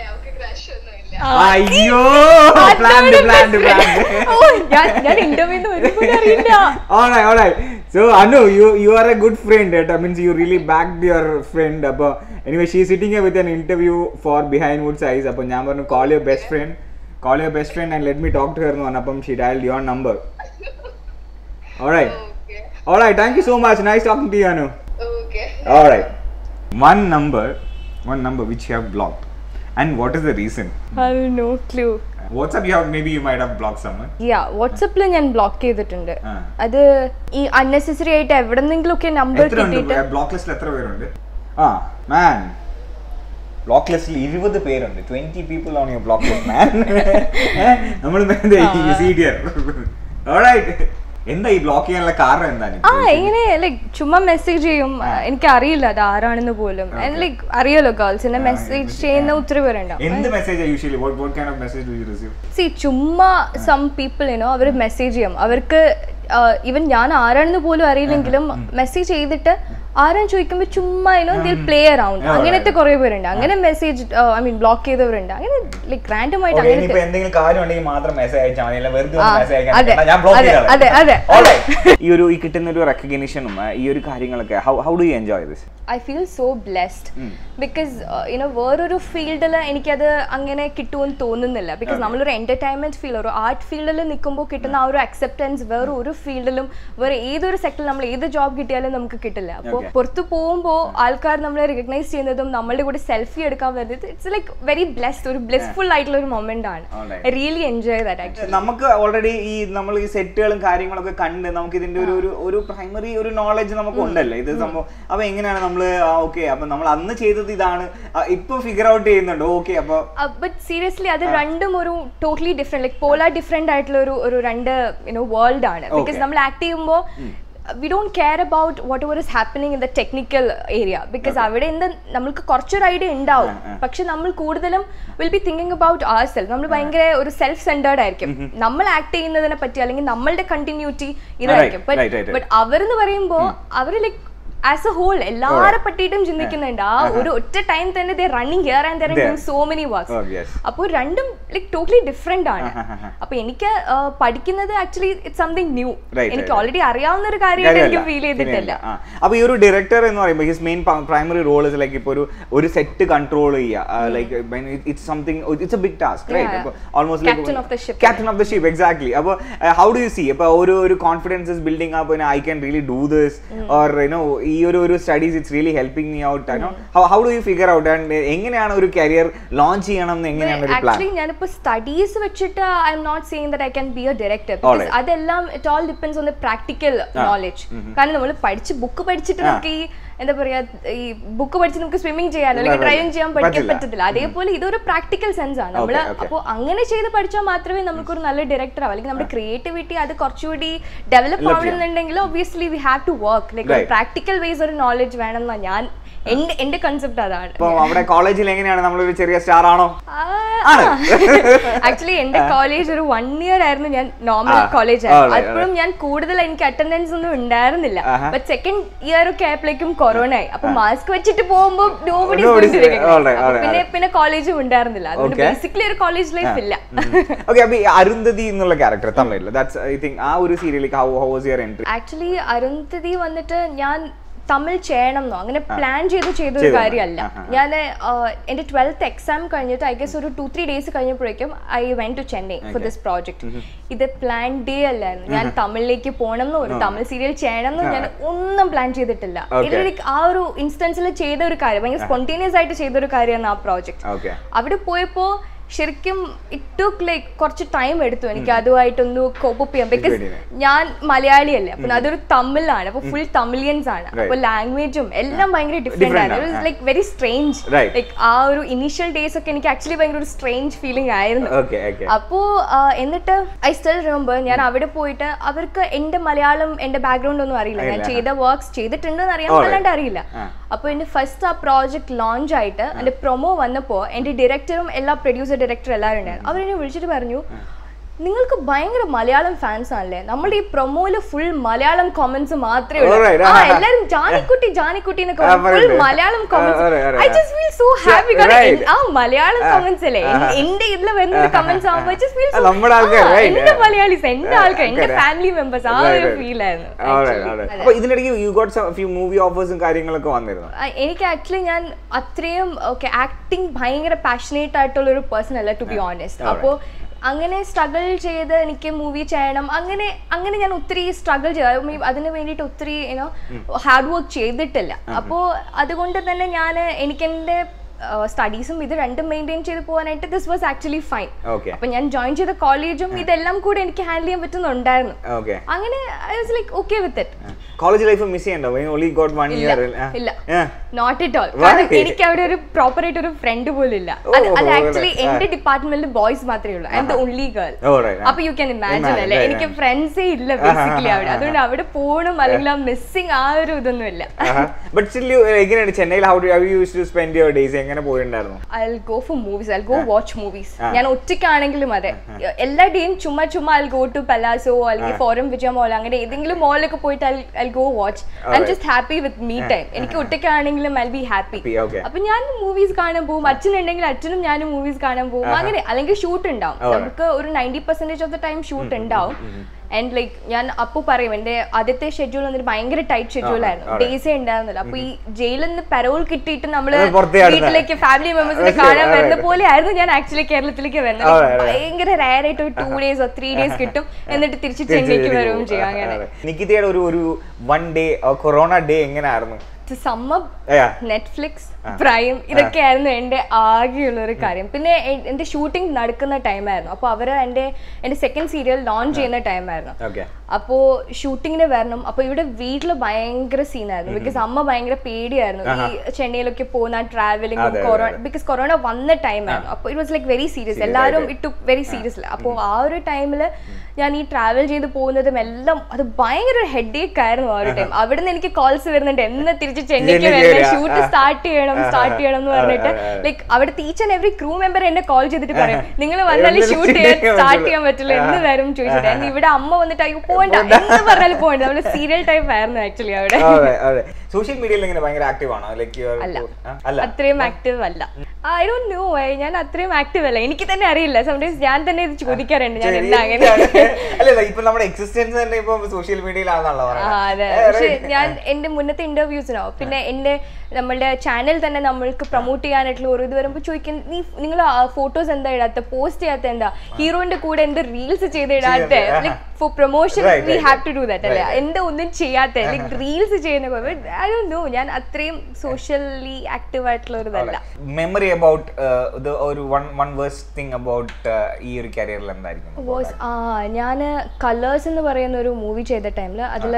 അയ്യോ പ്ലാൻഡ് പ്ലാൻഡ് പ്ലാൻഡ് ഓ, ഞാൻ ഞാൻ ഇന്റർവ്യൂന്ന് വരുമ്പോൾ അറിയില്ല alright alright so anu you you are a good friend that means you really backed your friend അപ്പൊ anyway she is sitting here with an interview for behind woods eyes അപ്പൊ ഞാൻ പറഞ്ഞു call your best friend call your best friend and let me talk to her എന്ന് പറഞ്ഞപ്പം she dialed your number alright alright thank you so much nice talking to you anu alright one number one number which you have blocked. And what is the reason? I have no clue. WhatsApp, you have maybe you might have blocked someone. യാ വാട്സപ്പിൽ ഞാൻ ബ്ലോക്ക് ചെയ്തിട്ടുണ്ട് ആ. അത് ഈ അൺനെസസറി ആയിട്ട് എവിടെന്നെങ്കിലും ഒക്കെ നമ്പർ എത്ര ഉണ്ട് കിട്ടിയിട്ട് ബ്ലോക്ക് ലിസ്റ്റിൽ എത്ര പേരുണ്ട് ആ മാൻ ബ്ലോക്ക് ലിസ്റ്റിൽ ഇരുപത് പേരുണ്ട് twenty people on your block list man നമ്മൾ എന്താ ഈ ബ്ലോക്ക് ചെയ്യാനുള്ള കാരണം എന്താണ് ആ ഇങ്ങനെ ലൈക് ചുമ്മാ മെസ്സേജ് ചെയ്യും എനിക്ക് അറിയില്ല അത് ആരാണെന്ന് പോലും ലൈക്ക് അറിയാലോ ഗേൾസിനെ മെസ്സേജ് ചെയ്യുന്ന ഒത്തിരി പേരുണ്ടാവും എന്ത് message usually what what kind of message do you receive see ചുമ്മാ സം പീപ്പിൾ യുനോ അവർ മെസ്സേജ് ചെയ്യും അവർക്ക് ഈവൻ ഞാൻ ആരാണെന്ന് പോലും അറിയില്ലെങ്കിലും മെസ്സേജ് ചെയ്തിട്ട് ആരാന്ന് ചോദിക്കുമ്പോൾ ചുമ്മാ യുനോ ദിൽ പ്ലേ അറൗണ്ട് ആ, അങ്ങനത്തെ കുറെ പേരുണ്ട് അങ്ങനെ മെസ്സേജ് ഐ മീൻ ബ്ലോക്ക് ചെയ്തവരുണ്ട് അങ്ങനെ ലൈക്ക് റാൻഡം ആയിട്ട് ഇനിയിപ്പോ അങ്ങനത്തെ എന്തെങ്കിലും കാര്യം ഉണ്ടെങ്കിൽ മാത്രം മെസ്സേജ് അയച്ചാൽ മതി അല്ല വെറുതെ ആ, മെസ്സേജ് അതെ, അയക്കാൻ ഞാൻ ബ്ലോക്ക് അതെ, അതെ, അതെ, അതെ. ഈ ഒരു ഈ കിട്ടുന്ന ഒരു റെക്കഗ്നീഷനും ഈ ഒരു കാര്യങ്ങളൊക്കെ how how do you enjoy this I feel so blessed because you know വേറൊരു ഫീൽഡിൽ എനിക്കത് അങ്ങനെ കിട്ടുമെന്ന് തോന്നുന്നില്ല ബിക്കോസ് നമ്മളൊരു എന്റർടൈൻമെന്റ് ഫീൽ ഒരു ആർട്ട് ഫീൽഡിൽ നിൽക്കുമ്പോൾ കിട്ടുന്ന ആ ഒരു അക്സെപ്റ്റൻസ് വേറെ ഒരു ഫീൽഡിലും വേറെ ഏതൊരു സെക്ടറിൽ നമ്മൾ ഏത് ജോബ് കിട്ടിയാലും നമുക്ക് കിട്ടില്ല അപ്പോൾ Okay. പുറത്ത് പോകുമ്പോൾ ആൾക്കാർ നമ്മളെ റിക്കഗ്നൈസ് ചെയ്യുന്നതും നമ്മളുടെ കൂടെ സെൽഫി എടുക്കാൻ വരുന്നത് ഇറ്റ്സ് ലൈക്ക് വെരി ബ്ലെസ്ഡ് ഒരു ബ്ലെസ്ഫുൾ ആയിട്ടുള്ള ഒരു മൊമെന്റ് ആണ് Alright. I really enjoy that actually നമുക്ക് ഓൾറെഡി ഈ നമ്മൾ ഈ സെറ്റുകളും കാര്യങ്ങളൊക്കെ കണ്ട് നമുക്ക് ഇതിന്റെ ഒരു ഒരു ഒരു പ്രൈമറി ഒരു നോളജ് നമുക്ക് ഉണ്ടല്ലോ ഇത് സംഭവം അപ്പൊ എങ്ങനെയാണ് നമ്മൾ ഓക്കെ അപ്പൊ നമ്മൾ അന്ന് ചെയ്തത് ഇതാണ് ആ, ഇപ്പൊ ഫിഗർ ഔട്ട് ചെയ്യുന്നുണ്ട് ഓക്കെ അപ്പൊ ബട്ട് സീരിയസ്ലി അത് രണ്ടും ഒരു totally different like polar different ആയിട്ടുള്ള ഒരു ഒരു രണ്ട് യുനോ വേൾഡ് ആണ് ബിക്കോസ് Okay. നമ്മൾ ആക്ട് ചെയ്യുമ്പോൾ we don't care about whatever is happening in the technical area because അവിടെ എന്ത് നമ്മൾക്ക് കുറച്ചൊരു ഐഡിയ ഉണ്ടാവും പക്ഷെ നമ്മൾ കൂടുതലും will be thinking about our self നമ്മൾ ഭയങ്കര ഒരു സെൽഫ് സെൻറ്റേർഡ് ആയിരിക്കും നമ്മൾ ആക്ട് ചെയ്യുന്നതിനെ പറ്റി അല്ലെങ്കിൽ നമ്മളുടെ കണ്ടിന്യൂറ്റി ഇതായിരിക്കും right, right, right. ബട്ട് അവരെന്ന് പറയുമ്പോൾ അവർ ലൈക്ക് ആസ് എ ഹോൾ എല്ലാരെ പറ്റിയിട്ടും ചിന്തിക്കുന്നുണ്ട് ആ ഒരു ഒറ്റ ടൈം തന്നെ they running here and there There. So many works Oh, yes. അപ്പോൾ രണ്ടും ലൈക് ടോട്ടലി ഡിഫറെന്റ് ആണ് ആഹാഹാ. അപ്പൊ എനിക്ക് ആ, പഠിക്കുന്നത് actually it something new Right, എനിക്ക് right, ഓൾറെഡി അറിയാവുന്ന ഒരു കാര്യമായിട്ട് എനിക്ക് ഫീൽ ചെയ്തിട്ടില്ല അപ്പൊ ഈ ഒരു ഡയറക്ടർ എന്ന് പറയുമ്പോൾ his main primary role is like ഇപ്പൊ ഒരു ഒരു സെറ്റ് കൺട്രോൾ ചെയ്യുക like it's something it's a big task Yeah, right yeah. Almost Captain of the ship. Captain of the ship exactly അപ്പോൾ ഹൗ ഡു യു സി അപ്പോൾ ഒരു ഒരു confidence is building up I can really do this or you know ഈ ഒരു ഒരു studies it's really helping me out how do you figure out and എങ്ങനെയാണ് ഒരു കരിയർ ലോഞ്ച് ചെയ്യണം എന്ന് എങ്ങനെയാണ് ഒരു പ്ലാൻ ആക്ച്വലി ഞാനിപ്പോ സ്റ്റഡീസ് വെച്ചിട്ട് I M not saying that I can be a director Alright. അതെല്ലാം it all depends on the practical knowledge കാരണം നമ്മൾ പഠിച്ച് ബുക്ക് പഠിച്ചിട്ട് നമുക്ക് ഈ എന്താ പറയാ ഈ ബുക്ക് പഠിച്ച് നമുക്ക് സ്വിമ്മിങ് ചെയ്യാനോ അല്ലെങ്കിൽ ഇല്ല, ഡ്രൈവിംഗ് ചെയ്യാൻ പഠിക്കാൻ പറ്റില്ല. പറ്റത്തില്ല അതേപോലെ ഇതൊരു പ്രാക്ടിക്കൽ സെൻസ് ആണ് നമ്മള് Okay, okay. അപ്പോൾ അങ്ങനെ ചെയ്ത് പഠിച്ചാൽ മാത്രമേ നമുക്കൊരു നല്ല ഡയറക്ടർ ആവും അല്ലെങ്കിൽ നമ്മുടെ ക്രിയേറ്റിവിറ്റി അത് കുറച്ചുകൂടി ഡെവലപ്പ് Develop ചെയ്യാം. ആവണമെന്നുണ്ടെങ്കിൽ obviously we have to work like Right. Practical ways ഒരു നോളജ് വേണമെന്നാ ഞാൻ എന്റെ എന്റെ കൺസെപ്റ്റ് അതാണ് ഇപ്പൊ അവിടെ കോളേജിൽ എങ്ങനെയാണ് നമ്മളൊരു ചെറിയ സ്റ്റാർ ആണോ ആണ്. ആക്ച്വലി എന്റെ കോളേജ് ഒരു വൺ ഇയർ ആയിരുന്നു ഞാൻ നോർമൽ ആ, കോളേജ് alright, ആയിരുന്നു അപ്പോഴും ഞാൻ കൂടുതൽ എനിക്ക് അറ്റൻഡൻസ് ഒന്നും ഉണ്ടായിരുന്നില്ല ആഹാ. ബട്ട് സെക്കൻഡ് ഇയർ ഒക്കെ ആയപ്പോഴേക്കും കൊറോണ ആയി അപ്പൊ മാസ്ക് വെച്ചിട്ട് പോകുമ്പോൾ Nobody is- alright, alright, പിന്നെ alright. പിന്നെ കോളേജും ഉണ്ടായിരുന്നില്ല അതുകൊണ്ട് Okay. ബേസിക്കലി ഒരു കോളേജ് ലൈഫ് ഇല്ല ഓക്കെ അപ്പൊ ഈ അരുന്ധതി എന്നുള്ള ക്യാരക്ടർ തമിഴിൽ ദാറ്റ്സ് ഐ തിങ്ക് ആ ഒരു സീരിയലിലേക്ക് how how was your entry actually Arundhati വന്നിട്ട് ഞാൻ തമിഴ് ചെയ്യണം എന്നോ അങ്ങനെ പ്ലാൻ ചെയ്ത് ചെയ്ത ഒരു ചെയ്തതാണ്. കാര്യമല്ല ആഹാ. ഞാൻ എൻ്റെ ട്വൽത്ത് എക്സാം കഴിഞ്ഞിട്ട് ഐ ഗസ് ഒരു ടു ത്രീ ഡേയ്സ് കഴിഞ്ഞപ്പോഴേക്കും I went to Chennai for this project ഇത് പ്ലാൻ ഡേ അല്ലായിരുന്നു ഞാൻ തമിഴിലേക്ക് പോകണം എന്നോ ഒരു തമിഴ് സീരിയൽ ചെയ്യണം എന്നോ ഞാൻ ഒന്നും പ്ലാൻ ചെയ്തിട്ടില്ല Okay. ഇത് like ആ ഒരു ഇൻസ്റ്റൻസിൽ ചെയ്ത ഒരു കാര്യം ഭയങ്കര സ്പോണ്ടേനിയസ് ആയിട്ട് ചെയ്ത ഒരു കാര്യമാണ് ആ പ്രോജക്റ്റ് ഓക്കെ അവിടെ പോയപ്പോ ശരിക്കും ഇറ്റ് ടുക്ക് ലൈക്ക് കുറച്ച് ടൈം എടുത്തു എനിക്ക് അതുമായിട്ടൊന്ന് കോപ്പ് ചെയ്യാൻ ബിക്കോസ് Ready, ഞാൻ മലയാളിയല്ലേ അപ്പൊ അതൊരു തമിഴാണ് അപ്പൊ ഫുൾ തമിഴിയൻസ് ആണ് Right. അപ്പൊ ലാംഗ്വേജും എല്ലാം ഭയങ്കര ഡിഫറെന്റ് Different ആണ് ആണ്, like very strange Right. Like ആ ഒരു ഇനീഷ്യൽ ഡേയ്സ് ഒക്കെ എനിക്ക് ആക്ച്വലി ഭയങ്കര ഒരു സ്ട്രേഞ്ച് ഫീലിംഗ് ആയിരുന്നു ഓക്കെ ഓക്കെ അപ്പോ ആ, എന്നിട്ട് ഐ സ്റ്റിൽ റിമെമ്പർ ഞാൻ അവിടെ പോയിട്ട് അവർക്ക് എന്റെ മലയാളം എന്റെ ബാക്ക്ഗ്രൗണ്ട് ഒന്നും അറിയില്ല ഞാൻ അറിയില്ല. ചെയ്ത വർക്ക്സ് ചെയ്തിട്ടുണ്ടെന്ന് അറിയാം Alright. അല്ലാണ്ട് അറിയില്ല ആ. അപ്പൊ എന്റെ ഫസ്റ്റ് ആ പ്രോജക്ട് ലോഞ്ച് ആയിട്ട് എന്റെ പ്രൊമോ വന്നപ്പോ എന്റെ ഡയറക്ടറും എല്ലാ പ്രൊഡ്യൂസർ ഡയറക്ടർ എല്ലാവരും ഉണ്ടായിരുന്നു അവരെന്നെ വിളിച്ചിട്ട് പറഞ്ഞു നിങ്ങൾക്ക് ഭയങ്കര മലയാളം ഫാൻസ് ആണല്ലേ നമ്മുടെ ഈ പ്രൊമോയില് ഫുൾ മലയാളം കോമന്റ്സ് മാത്രമേ ഉള്ളൂ Alright. ആ എല്ലാരും ജാനിക്കുട്ടി ജാനിക്കുട്ടി എന്നൊക്കെ ആ, ഫുൾ പറയുന്നുണ്ട്. മലയാളം ആ, comments alright, alright. I just feel so happy Right. ആ മലയാളം ആ. കോമന്റ്സ് അല്ലേ എൻ- ആഹാ. എന്റെ ഇതിൽ വരുന്ന കമന്റ്സ് ആവുമ്പോൾ just feel ആ, so- നമ്മുടെ ആൾക്കാർ, ആ, right. എന്റെ മലയാളീസ് എന്റെ ആ, ആൾക്കാർ എന്റെ correct. ഫാമിലി മെമ്പേഴ്സ് ആ Right, ഒരു right. ഫീൽ ആയിരുന്നു Alright, actually. alright. അതെ. അപ്പൊ ഇതിനിടയ്ക്ക് you got some few movie ഓഫേഴ്സും കാര്യങ്ങളൊക്കെ വന്നിരുന്നു ആ, എനിക്ക് ആക്ച്വലി ഞാൻ അത്രയും ഓക്കെ ആക്ടിങ് ഭയങ്കര പാഷനേറ്റ് ആയിട്ടുള്ള ഒരു പേഴ്സൺ അല്ല ടു ബി ഓണസ്റ്റ് Alright. അപ്പോൾ അങ്ങനെ സ്ട്രഗിൾ ചെയ്ത് എനിക്ക് മൂവി ചെയ്യണം അങ്ങനെ അങ്ങനെ ഞാൻ ഒത്തിരി സ്ട്രഗിൾ ചെയ്തു മീ അതിന് വേണ്ടിയിട്ട് ഒത്തിരി യുനോ ഹാർഡ് വർക്ക് ചെയ്തിട്ടില്ല അപ്പോൾ അതുകൊണ്ട് തന്നെ ഞാൻ എനിക്കെൻ്റെ സ്റ്റഡീസും ഇത് രണ്ടും മെയിൻറ്റെയിൻ ചെയ്ത് പോകാനായിട്ട് this was actually fine okay അപ്പൊ ഞാൻ ജോയിൻ ചെയ്ത കോളേജും ഇതെല്ലാം കൂടെ എനിക്ക് ഹാൻഡിൽ ചെയ്യാൻ പറ്റുന്നുണ്ടായിരുന്നു ഓക്കെ അങ്ങനെ I was like okay with it college life miss ചെയ്യണ്ടോ ഓൺലി ഗോട്ട് വൺ ഇയർ ഇല്ല നോട്ട് ഇറ്റ് ഓൾ Why? കാരണം എനിക്ക് അവിടെ ഒരു പ്രോപ്പർ ആയിട്ട് ഒരു ഫ്രണ്ട് പോലും ഇല്ല ഓ, അത് അത് ഓ, ആക്ച്വലി right. എന്റെ ഡിപ്പാർട്ട്മെന്റിൽ ബോയ്സ് മാത്രമേ ഉള്ളൂ I am the only girl Oh, right. അപ്പൊ യു ക്യാൻ ഇമാജിൻ Imagine, അല്ലേ right, എനിക്ക് right. ഫ്രണ്ട്സേ ഇല്ല ബേസിക്കലി അവിടെ അതുകൊണ്ട് അവിടെ പോകണം അല്ലെങ്കിൽ ആ മിസ്സിങ് ആ ഒരു ഇതൊന്നും ഇല്ല ബട്ട് സ്റ്റിൽ യു എങ്ങനെയാണ് ചെന്നൈയിൽ how how you use to spend your days എങ്ങനെ പോയിട്ടുണ്ടായിരുന്നു I go for movies I go watch movies ഞാൻ ഒറ്റയ്ക്കാണെങ്കിലും അതെ എല്ലാ ഡേയും ചുമ്മാ ചുമ്മാ ഐ ഗോ ടു പലാസോ അല്ലെങ്കിൽ ഫോറം വിജയ മോൾ അങ്ങനെ ഏതെങ്കിലും മോളിലൊക്കെ പോയിട്ട് I go watch I am just happy with me time എനിക്ക് ഒറ്റയ്ക്കാണെങ്കിലും I be happy Happy, okay. അപ്പൊ ഞാൻ മൂവീസ് കാണാൻ പോകും അച്ഛനുണ്ടെങ്കിൽ അച്ഛനും ഞാനും മൂവീസ് കാണാൻ പോകും അങ്ങനെ അല്ലെങ്കിൽ ഷൂട്ട് ഉണ്ടാവും Alright. നമുക്ക് ഒരു ninety percentage of the time shoot ഉണ്ടാവും ആൻഡ് ലൈക്ക് ഞാൻ അപ്പൊ പറയും എന്റെ ആദ്യത്തെ ഷെഡ്യൂൾ വന്നിട്ട് ഭയങ്കര ടൈറ്റ് ഷെഡ്യൂൾ ആയിരുന്നു alright. ഡേയ്സേ ഉണ്ടായിരുന്നില്ല അപ്പൊ ഈ ജയിലിൽ നിന്ന് പെരോൾ കിട്ടിയിട്ട് നമ്മള് അത് പുറത്ത് ചാടുന്നെ. വീട്ടിലേക്ക് ഫാമിലി മെമ്പേഴ്സിനെ ശരി, കാണാൻ വരുന്ന alright. പോലെ ആയിരുന്നു ഞാൻ ആക്ച്വലി കേരളത്തിലേക്ക് വരുന്നത് Alright, alright. ഭയങ്കര റയർ ആയിട്ട് ഒരു ടു ഡേയ്സോ ത്രീ ഡേയ്സ് കിട്ടും എന്നിട്ട് തിരിച്ച് ചെന്നൈക്ക് വരികയും ചെയ്യും അങ്ങനെ നിക്കിതയുടെ ഒരു ഒരു വൺ ഡേ കൊറോണ ഡേ എങ്ങനെയായിരുന്നു സമ്മർ Yeah. നെറ്റ്ഫ്ലിക്സ് പ്രൈം ഇതൊക്കെയായിരുന്നു എൻ്റെ ആകെയുള്ള ഒരു കാര്യം പിന്നെ എ- എൻ്റെ ഷൂട്ടിംഗ് നടക്കുന്ന ടൈമായിരുന്നു അപ്പോൾ അവർ എൻ്റെ എൻ്റെ സെക്കൻഡ് സീരിയൽ ലോഞ്ച് ചെയ്യുന്ന ടൈമായിരുന്നു ഓക്കെ അപ്പോ ഷൂട്ടിങ്ങിന് വരണം അപ്പൊ ഇവിടെ വീട്ടിൽ ഭയങ്കര സീനായിരുന്നു ബിക്കോസ് അമ്മ ഭയങ്കര പേടിയായിരുന്നു ഈ ചെന്നൈയിലൊക്കെ പോകുന്ന ട്രാവലിംഗ് അതെ, അതെ, കൊറോണ അതെ. ബിക്കോസ് കൊറോണ വന്ന ടൈമായിരുന്നു അപ്പൊ it was like very serious Serious എല്ലാവരും ആയിട്ട്. ഇട്ടു വെരി സീരിയസ്ലി അപ്പോൾ ആ ഒരു ടൈമിൽ ഞാൻ ഈ ട്രാവൽ ചെയ്ത് പോകുന്നതും എല്ലാം അത് ഭയങ്കര ഒരു ഹെഡേക്ക് ആയിരുന്നു ആ ഒരു ടൈം അവിടെ നിന്ന് എനിക്ക് കോൾസ് വരുന്നുണ്ട് എന്ന് തിരിച്ച് ചെന്നൈക്ക് ചെന്നൈക്ക് വരണം വരിക. ഷൂട്ട് ആ. സ്റ്റാർട്ട് ചെയ്യണം ആ, സ്റ്റാർട്ട് ചെയ്യണം എന്ന് ആ, പറഞ്ഞിട്ട് ആ, ആ. ലൈക്ക് അവിടുത്തെ each and every crew member എന്നെ കോൾ ചെയ്തിട്ട് പറയും നിങ്ങൾ വന്നാൽ എന്തിനാ ഷൂട്ട് ചെയ്യാൻ ചെയ്യാൻ സ്റ്റാർട്ട് പറ്റില്ല? ചെയ്യാൻ പറ്റില്ല എന്ന് ആ. വരും ചോദിച്ചിട്ട് And ഇവിടെ അമ്മ വന്നിട്ട് അയ്യോ പോകണ്ട എന്ന് പറഞ്ഞാലും പോകണ്ട നമ്മള് സീരിയൽ ടൈപ്പ് ആയിരുന്നു ആക്ച്വലി അവിടെ അതെ അതെ സോഷ്യൽ മീഡിയയിൽ ഇങ്ങനെ ഭയങ്കര ആക്റ്റീവ് ആണോ ലൈക്ക് അല്ല. അല്ല അത്രയും ആക്റ്റീവ് അല്ല ഐ ഡോണ്ട് നോ ഞാൻ അത്രയും ആക്റ്റീവ് അല്ല എനിക്ക് തന്നെ അറിയില്ല സംടൈംസ് ഞാൻ തന്നെ ഇത് ചോദിക്കാറുണ്ട് ഞാൻ എന്താ അങ്ങനെ അല്ല ഇപ്പൊ നമ്മുടെ എക്സിസ്റ്റൻസ് തന്നെ ഇപ്പൊ സോഷ്യൽ മീഡിയയിലാണല്ലോ ആ അതെ പക്ഷെ ഞാൻ എന്റെ മുന്നത്തെ ഇന്റർവ്യൂസിനോ പിന്നെ എന്റെ നമ്മളുടെ ചാനൽ തന്നെ നമ്മൾക്ക് പ്രൊമോട്ട് ചെയ്യാനായിട്ടുള്ള ഒരു ഇത് വരുമ്പോൾ ചോദിക്കും നീ നിങ്ങൾ ഫോട്ടോസ് എന്താ ഇടാത്ത പോസ്റ്റ് ചെയ്യാത്ത എന്താ ഹീറോന്റെ കൂടെ എന്ത് റീൽസ് ചെയ്ത് ഇടാത്ത ചെയ്യാത്തെ, like for promotion Right, we right, have right. To do that അല്ലേ Right, right. എന്താ ഒന്നും ചെയ്യാത്ത ലൈക് റീൽസ് ചെയ്യുന്ന ഐ ഡോ നോ ഞാൻ അത്രയും സോഷ്യലി ആക്റ്റീവ് ആയിട്ടുള്ള ഒരു ഇതല്ല മെമ്മറി അബൌട്ട് ഒരു one one worst thing about ഈ ഒരു കരിയറിൽ എന്തായിരിക്കും വാസ് ആ ഞാൻ കളേഴ്സ് എന്ന് പറയുന്ന ഒരു മൂവി ചെയ്ത ടൈമിൽ അതിൽ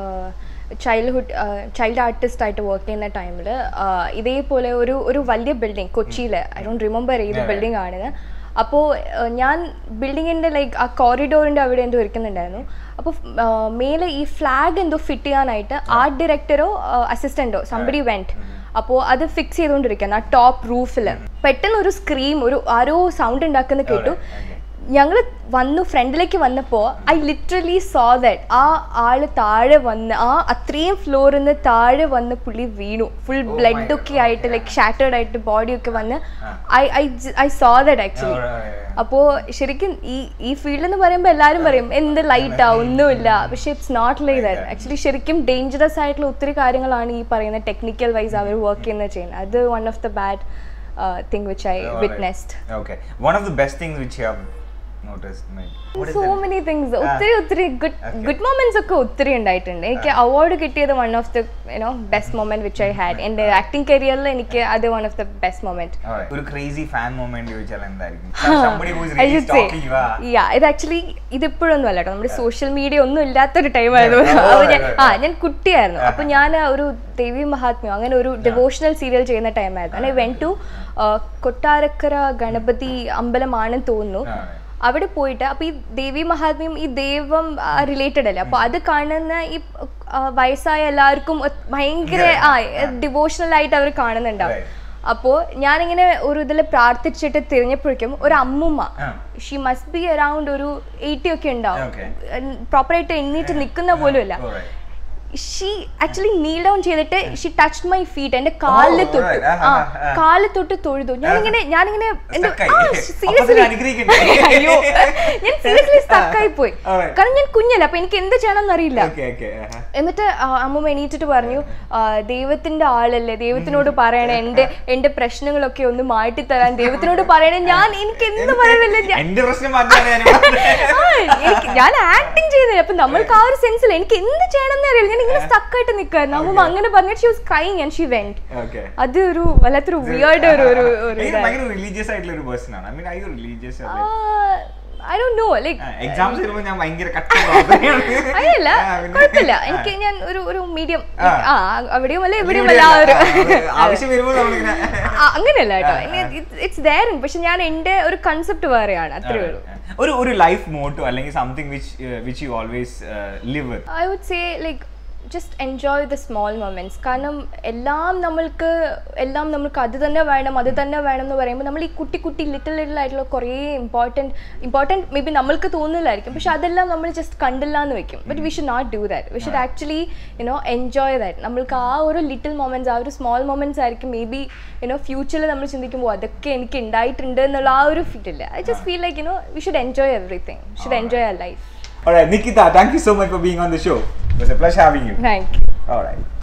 ചൈൽഡ്ഹുഡ് ചൈൽഡ് ആർട്ടിസ്റ്റ് ആയിട്ട് വർക്ക് ചെയ്യുന്ന ടൈമിൽ ഇതേപോലെ ഒരു ഒരു വലിയ ബിൽഡിംഗ് കൊച്ചിയിൽ ഐ ഡോണ്ട് റിമെമ്പർ ഏത് ബിൽഡിംഗ് ആണിത് അപ്പോൾ ഞാൻ ബിൽഡിങ്ങിൻ്റെ ലൈക്ക് ആ കോറിഡോറിൻ്റെ അവിടെ എന്തോ ഇരിക്കുന്നുണ്ടായിരുന്നു അപ്പോൾ മേലെ ഈ ഫ്ലാഗ് എന്തോ ഫിറ്റ് ചെയ്യാനായിട്ട് ആർട്ട് ഡയറക്ടറോ അസിസ്റ്റൻറ്റോ സംബടി വെൻറ്റ് അപ്പോൾ അത് ഫിക്സ് ചെയ്തുകൊണ്ടിരിക്കുന്നു ആ ടോപ്പ് റൂഫിൽ പെട്ടെന്ന് ഒരു സ്ക്രീം ഒരു ആരോ സൗണ്ട് ഉണ്ടാക്കുന്ന കേട്ടു ഞങ്ങൾ വന്നു ഫ്രണ്ടിലേക്ക് വന്നപ്പോൾ ഐ ലിറ്ററലി സോ ദാറ്റ് ആ ആള് താഴെ വന്ന് ആ അത്രയും ഫ്ലോറിൽ നിന്ന് താഴെ വന്ന് പുള്ളി വീണു ഫുൾ ബ്ലഡ് ഒക്കെ ആയിട്ട് ലൈക്ക് ഷാറ്റേർഡ് ആയിട്ട് ബോഡി ഒക്കെ വന്ന് I I I saw that actually അപ്പോൾ ശരിക്കും ഈ ഈ ഫീൽഡ് എന്ന് പറയുമ്പോൾ എല്ലാവരും പറയും എന്ത് ലൈറ്റാ ഒന്നുമില്ല പക്ഷെ it's not like that actually ശരിക്കും ഡേഞ്ചറസ് ആയിട്ടുള്ള ഒത്തിരി കാര്യങ്ങളാണ് ഈ പറയുന്ന ടെക്നിക്കൽ വൈസ് അവർ വർക്ക് ചെയ്യുന്നത് ചെയ്യുന്നത് അത് one of the bad thing which I witnessed okay one of the best things which you have noticed so many things ഒത്തിരി ഒത്തിരി ഗുഡ് ഗുഡ് മൊമെന്റ്സ് ഒക്കെ ഒത്തിരി ഉണ്ടായിട്ടുണ്ട് എനിക്ക് അവാർഡ് കിട്ടിയത് one of the you know best moment which I had എൻ്റെ ആക്ടിങ് കരിയറിൽ എനിക്ക് അത് one of the best moment ഒരു ക്രേസി ഫാൻ മൊമെന്റ് ചോദിച്ചാൽ എന്തായിരിക്കും somebody who is I really should say stalking you ah. Yeah ഇത് ആക്ച്വലി ഇതിപ്പോഴൊന്നും അല്ല കേട്ടോ നമ്മുടെ സോഷ്യൽ മീഡിയ ഒന്നും ഇല്ലാത്തൊരു ടൈമായിരുന്നു Yeah. Oh, അപ്പോൾ ഞാൻ right, ആ ഞാൻ കുട്ടിയായിരുന്നു അപ്പൊ ഞാൻ ഒരു ദേവി മഹാത്മ്യം അങ്ങനെ ഒരു ഡെവോഷണൽ സീരിയൽ ചെയ്യുന്ന ടൈമായിരുന്നു I went to Kottarakkara Ganapathi അമ്പലമാണെന്ന് തോന്നുന്നു Ah, അവിടെ പോയിട്ട് അപ്പൊ ഈ ദേവി മഹാത്മ്യം ഈ ദൈവം റിലേറ്റഡ് അല്ലേ അപ്പൊ അത് കാണുന്ന ഈ ആ, വയസ്സായ എല്ലാവർക്കും ഒ- ഭയങ്കര ആ ഡിവോഷണൽ ആയിട്ട് അവർ കാണുന്നുണ്ടാവും Right. അപ്പോൾ ഞാനിങ്ങനെ ഒരു ഇതിൽ പ്രാർത്ഥിച്ചിട്ട് തിരിഞ്ഞപ്പോഴേക്കും ഒരു അമ്മുമ്മ ആ. ഷീ മസ്റ്റ് ബി അറൌണ്ട് ഒരു എയ്റ്റി ഒക്കെ ഉണ്ടാവും Okay. പ്രോപ്പറായിട്ട് എണ്ണീറ്റ് നിൽക്കുന്ന പോലും ഇല്ല Oh, right. She actually kneel down ചെയ്തിട്ട് ഷീ ടച്ച് മൈ ഫീറ്റ് എന്റെ കാലിൽ Oh, തൊട്ടു right. ആ ആഹാ, ആ. കാലിൽ തൊട്ട് തൊഴുതു ഞാനിങ്ങനെ ഞാനിങ്ങനെ എന്റെ Stuck ആയി. ആ, അപ്പൊ seriously. തന്നെ അനുഗ്രഹിക്കണ്ടേ? അയ്യോ ഞാൻ സീരിയസ്ലി സ്റ്റക്കായി പോയി Alright. കാരണം ഞാൻ കുഞ്ഞല്ല അപ്പൊ എനിക്ക് എന്ത് ചെയ്യണമെന്ന് അറിയില്ല Okay, okay, uh-huh. എന്നിട്ട് ആ, അമ്മൂമ്മ എണീറ്റിട്ട് പറഞ്ഞു ആ, ദൈവത്തിന്റെ ആളല്ലേ ദൈവത്തിനോട് പറയണേ എന്റെ എന്റെ പ്രശ്നങ്ങളൊക്കെ ഒന്ന് മാറ്റി തരാൻ ദൈവത്തിനോട് പറയണേ ഞാൻ എനിക്ക് എന്ത് പറയണില്ല ഞാൻ എന്റെ പ്രശ്നം മാറ്റാൻ ഞാൻ ആ, എനിക്ക് ഞാൻ ആക്ടിങ് ചെയ്യുന്നില്ല അപ്പൊ നമ്മൾക്ക് ആ ഒരു സെൻസിൽ എനിക്ക് എന്ത് ചെയ്യണം എന്ന് അറിയില്ല അങ്ങനെ ഇങ്ങനെ സ്റ്റക്ക് ആയിട്ട് നിൽക്കായിരുന്നു അപ്പം അങ്ങനെ പറഞ്ഞിട്ട് she was crying and she went okay അത് ഒരു വല്ലാത്തൊരു വിയേർഡ് ഒരു ഒരു ഒരു ഇതായിരുന്നു. ഭയങ്കര റിലീജിയസ് ആയിട്ടുള്ള ഒരു പേഴ്സൺ ആണ് I mean I you religious I don't know like exams വരുമ്പോൾ ഞാൻ ഭയങ്കര കട്ട അങ്ങനെയല്ല കുഴപ്പമില്ല എനിക്ക് ഞാൻ ഒരു ഒരു മീഡിയം ആ. ആ അവിടെയും അല്ല ഇവിടെയും അല്ല ആ ഒരു ആവശ്യം വരുമ്പോൾ നമ്മളിങ്ങനെ ആ, അങ്ങനെയല്ല കേട്ടോ ഇറ്റ്സ് ദയർ പക്ഷെ ഞാൻ എന്റെ ഒരു കൺസെപ്റ്റ് വേറെയാണ് അത്രേ ഉള്ളൂ ഒരു ഒരു ലൈഫ് മോട്ടോ അല്ലെങ്കിൽ something which which you always live with I would say like just enjoy the small moments കാരണം എല്ലാം നമ്മൾക്ക് എല്ലാം നമ്മൾക്ക് അത് തന്നെ വേണം അത് തന്നെ വേണം എന്ന് പറയുമ്പോൾ നമ്മൾ ഈ കുട്ടി കുട്ടി ലിറ്റിൽ ലിറ്റിൽ ആയിട്ടുള്ള കുറേ ഇമ്പോർട്ടൻറ്റ് ഇമ്പോർട്ടൻറ്റ് മേ ബി നമ്മൾക്ക് തോന്നില്ലായിരിക്കും പക്ഷെ അതെല്ലാം നമ്മൾ ജസ്റ്റ് കണ്ടില്ല എന്ന് വെക്കും but we should not do that we should actually you know enjoy that നമ്മൾക്ക് ആ ഒരു ലിറ്റിൽ മൊമെന്റ്സ് ആ ഒരു സ്മോൾ മൊമെന്റ്സ് ആയിരിക്കും മേ ബി യുനോ ഫ്യൂച്ചറിൽ നമ്മൾ ചിന്തിക്കുമ്പോൾ അതൊക്കെ എനിക്ക് ഉണ്ടായിട്ടുണ്ട് എന്നുള്ള ആ ഒരു ഫീൽ ഇല്ല I just feel like you know we should enjoy everything should enjoy our life Alright, Nikita, thank you so much for being on the show. It was a pleasure having you. Thank you Alright.